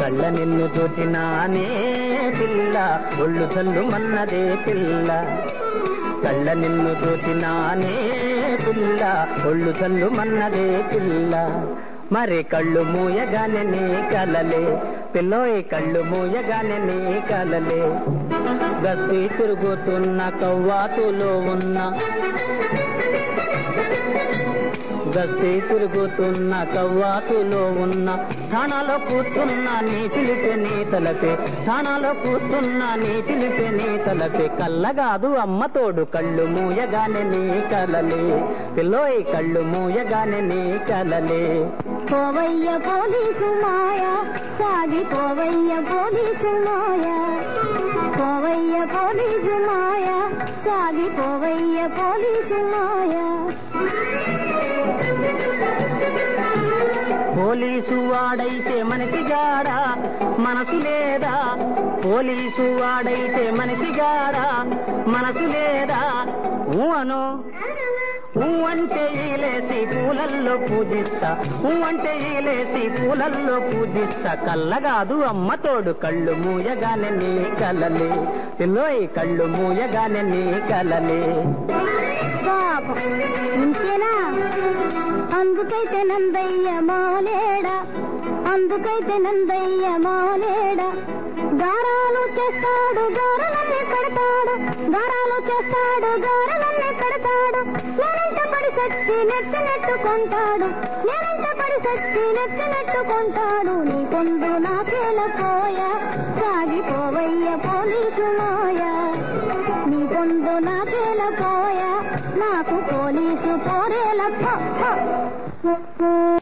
కళ్ళ నిన్ను చూచినానే పిల్ల ఒళ్ళు చల్లు మన్నదే పిల్ల కళ్ళ నిన్ను చూచినానే పిల్ల ఒళ్ళు చల్లు మన్నదే పిల్ల మరి కళ్ళు మూయగానే నీ కలలే పిల్లోయ్ కళ్ళు మూయగానే నీ కలలే గస్తీ తిరుగుతున్న కవ్వాతులో ఉన్న గస్తీ తిరుగుతున్న కవ్వాతులో ఉన్న స్థానాలో కూర్చున్న నీ పిలిపే నీ తలపే స్థానాలో కూర్చున్న నీ పిలిపే నీ తలపే కళ్ళగాదు అమ్మ తోడు కళ్ళు మూయగానే నీ కలలే పిల్లోయ్ కళ్ళు మూయగానే నీ కలలే పోవయ్య పోలీసు మాయ సాగిపోవయ్య పోలీసు మాయ పోవయ్య పోలీసు మాయ సాగిపోవయ్య పోలీసు మాయ పోలీసు వాడైతే మనకి గాడా మనసు లేదా పోలీసు వాడైతే మనకి గాడా మనసు లేదా ఊ అను ఊ అంటే ఈలేసి పూలల్లో పూజిస్తా ఊ అంటే ఈలేసి పూలల్లో పూజిస్తా కళ్ళగాదు అమ్మ తోడు కళ్ళు మూయగానే నీ కలలే పిల్లోయ్ కళ్ళు మూయగానే నీ కలలే పాపం ఇంతేనా అందుకైతే నందయ్య మాలేడా అందుకైతే నందయ్య మాలేడా గారాలు చేస్తాడు గారలన్నీ పెడతాడు గారాలు చేస్తాడు గారలన్నీ పెడతాడు నేనంట పడి సచ్చి నెత్తి నెట్టుకుంటాడు నేనంట పడి సచ్చి నెత్తి నెట్టుకుంటాడు నీ కొందు నాకేల పోయా సాగిపోవయ్య పోలీసు మాయా నీ పొందు నాకేల పోయా నాకు పోలీసు పోరేల